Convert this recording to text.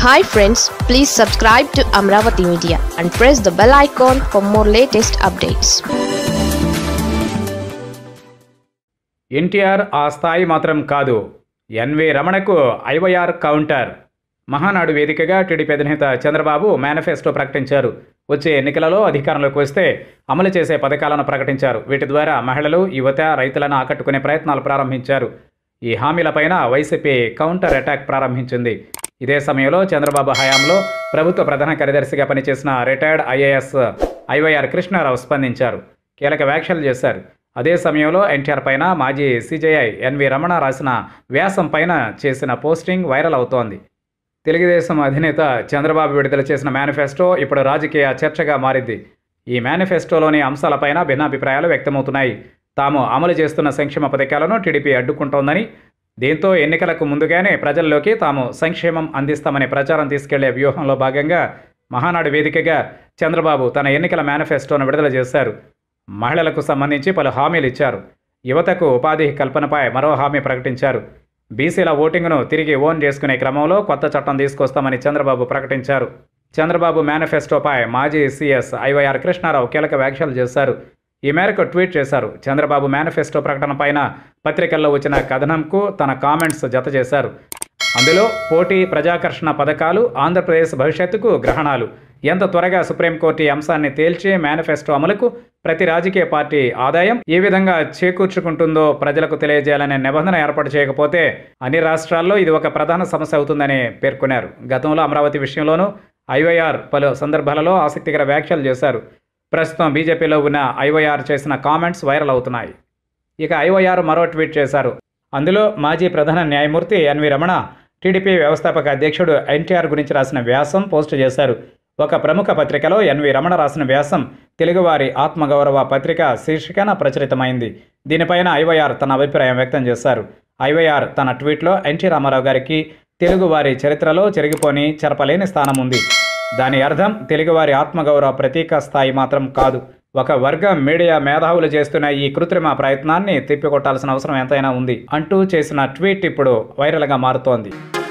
hi friends please subscribe to Amaravati media and press the bell icon for more latest updates NTR ఆ స్థాయి మాత్రం కాదు N V రమణకు IYR counter Mahanadu వేదికగా టీడీపీ అధినేత చంద్రబాబు మేనిఫెస్టో ప్రకటించారు వచ్చే ఎన్నికలలో అధికారంలోకి వస్తే అమలు చేసే పథకాలను ప్రకటించారు వీటి ద్వారా మహిళలు యువత రైతులను ఆకట్టుకునే ప్రయత్నాలు ప్రారంభించారు ఈ హామీలపైన వైసీపీ కౌంటర్ అటాక్ ప్రారంభించింది ఇదే సమయంలో చంద్రబాబు హయాంలో ప్రభుత్వ ప్రధాన కార్యదర్శిగా పనిచేసిన రిటైర్డ్ ఐఏఎస్ ఐవైఆర్ కృష్ణారావు స్పందించారు కీలక వ్యాఖ్యలు చేశారు అదే సమయంలో ఎన్టీఆర్ పైన మాజీ సీజేఐ ఎన్వి రమణ రాసిన వ్యాసం పైన చేసిన పోస్టింగ్ వైరల్ అవుతోంది తెలుగుదేశం అధినేత చంద్రబాబు విడుదల చేసిన మేనిఫెస్టో ఇప్పుడు రాజకీయ చర్చగా మారింది ఈ మేనిఫెస్టోలోని అంశాలపైన భిన్నాభిప్రాయాలు వ్యక్తమవుతున్నాయి తాము అమలు చేస్తున్న సంక్షేమ పథకాలను టీడీపీ అడ్డుకుంటోందని దీంతో ఎన్నికలకు ముందుగానే ప్రజల్లోకి తాము సంక్షేమం అందిస్తామనే ప్రచారం తీసుకెళ్లే వ్యూహంలో భాగంగా మహానాడు వేదికగా చంద్రబాబు తన ఎన్నికల మేనిఫెస్టోను విడుదల చేశారు మహిళలకు సంబంధించి పలు హామీలు ఇచ్చారు యువతకు ఉపాధి కల్పనపై మరో హామీ ప్రకటించారు బీసీల ఓటింగ్ను తిరిగి ఓన్ చేసుకునే క్రమంలో కొత్త చట్టం తీసుకొస్తామని చంద్రబాబు ప్రకటించారు చంద్రబాబు మేనిఫెస్టోపై మాజీ సీఎస్ ఐవైఆర్ కృష్ణారావు కీలక వ్యాఖ్యలు చేశారు ఈ మేరకు ట్వీట్ చేశారు చంద్రబాబు మేనిఫెస్టో ప్రకటన పైన పత్రికల్లో వచ్చిన కథనంకు తన కామెంట్స్ జత చేశారు అందులో పోటీ ప్రజాకర్షణ పథకాలు ఆంధ్రప్రదేశ్ భవిష్యత్తుకు గ్రహణాలు ఎంత త్వరగా సుప్రీంకోర్టు ఈ అంశాన్ని తేల్చి మేనిఫెస్టో అమలుకు ప్రతి రాజకీయ పార్టీ ఆదాయం ఏ విధంగా చేకూర్చుకుంటుందో ప్రజలకు తెలియజేయాలనే నిబంధన ఏర్పాటు చేయకపోతే అన్ని రాష్ట్రాల్లో ఇది ఒక ప్రధాన సమస్య అవుతుందని పేర్కొన్నారు గతంలో అమరావతి విషయంలోనూ ఐవైఆర్ పలు సందర్భాలలో ఆసక్తికర వ్యాఖ్యలు చేశారు ప్రస్తుతం బీజేపీలో ఉన్న ఐవైఆర్ చేసిన కామెంట్స్ వైరల్ అవుతున్నాయి ఇక ఐవైఆర్ మరో ట్వీట్ చేశారు అందులో మాజీ ప్రధాన న్యాయమూర్తి ఎన్వి రమణ టీడీపీ వ్యవస్థాపక అధ్యక్షుడు ఎన్టీఆర్ గురించి రాసిన వ్యాసం పోస్టు చేశారు ఒక ప్రముఖ పత్రికలో ఎన్వి రమణ రాసిన వ్యాసం తెలుగువారి ఆత్మగౌరవ పత్రిక శీర్షికన ప్రచురితమైంది దీనిపైన ఐవైఆర్ తన అభిప్రాయం వ్యక్తం చేశారు ఐవైఆర్ తన ట్వీట్లో ఎన్టీ రామారావు గారికి తెలుగువారి చరిత్రలో చెరిగిపోని చెరపలేని స్థానం ఉంది దాని అర్థం తెలుగువారి ఆత్మగౌరవ ప్రతీక స్థాయి మాత్రం కాదు ఒక వర్గం మీడియా మేధావులు చేస్తున్న ఈ కృత్రిమ ప్రయత్నాన్ని తిప్పికొట్టాల్సిన అవసరం ఎంతైనా ఉంది అంటూ చేసిన ట్వీట్ ఇప్పుడు వైరల్గా మారుతోంది